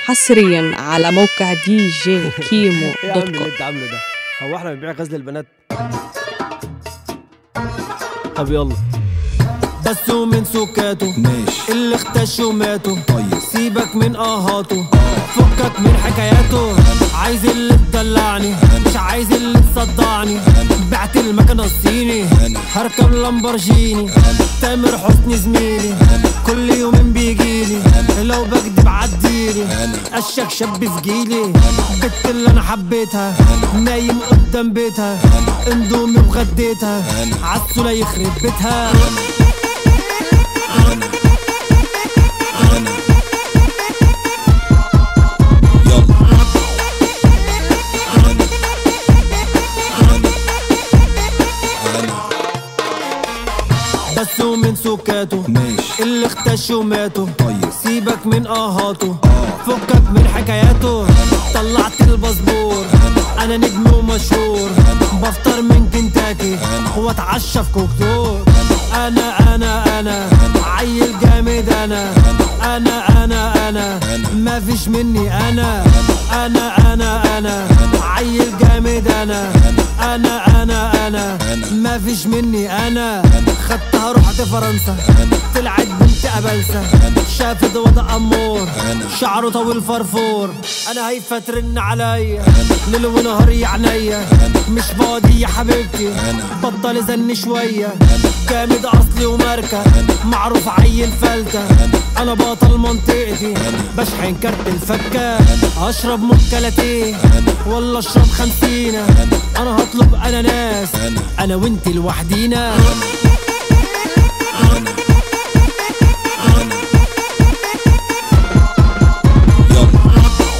حصريا على موقع دي جي كيمو ايه يا عم دوت اللي كوم انت عامله ده هو احنا بنبيع غزل البنات طب يلا بس من سكاته ماشي اللي اختشوا ماتوا طيب سيبك من اهاته فكك من حكاياته عايز اللي تدلعني مش عايز اللي تصدعني بعت المكنة الصيني هركب لامبرجيني تامر حسني زميلي كل يومين بيجيلي لو بكدب عديلي اشك شاب في جيلي البت اللي انا حبيتها نايم قدام بيتها اندومي وغديتها عالسولا يخرب بيتها يلا بس ومن سكاته ماشي اللي اختشوا ماتوا طيب سيبك من اهاته فكك من حكاياته طلعت الباسبور انا نجم ومشهور بفطر من كنتاكي واتعشى في كوكتور انا انا انا عيل جامد انا انا انا انا ما فيش مني انا انا انا انا عيل جامد انا انا انا انا ما فيش مني انا خدتها رحت فرنسا طلعت بنت ابلسه شافت وضع امور شعره طويل فرفور انا هيفا ترن عليا ليل ونهار يا عينيا مش فاضي يا حبيبتي بطل زن شويه جامد اصلي وماركه معروف عيل فلته انا بطل منطقتي بشحن كارت الفكه اشرب مكلتين ولا اشرب خمسينه انا هطلب اناناس انا وانت لوحدينا يلا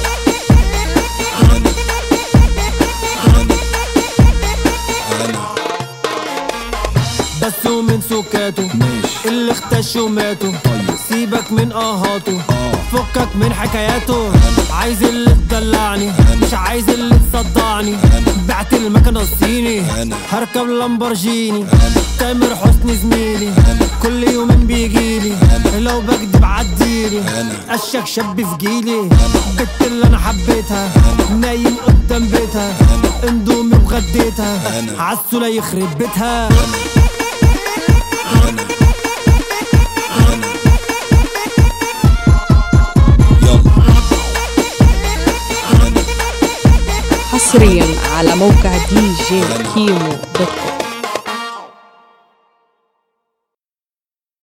بس ومن سكاته ماشي اللي اختشوا ماتوا طيب سيبك من اهاته اه فكك من حكاياته عايز اللي تدلعني مش عايز اللي تصدعني بعت المكنة الصيني هركب لامبرجيني تامر حسني زميلي كل يومين بيجيلي لو بكدب عديلي اشك شاب في جيلي البت اللي انا حبيتها نايم قدام بيتها اندومي وغديتها عالسولا يخرب بيتها يلا حصريا على موقع دي جي كيمو دوت كوم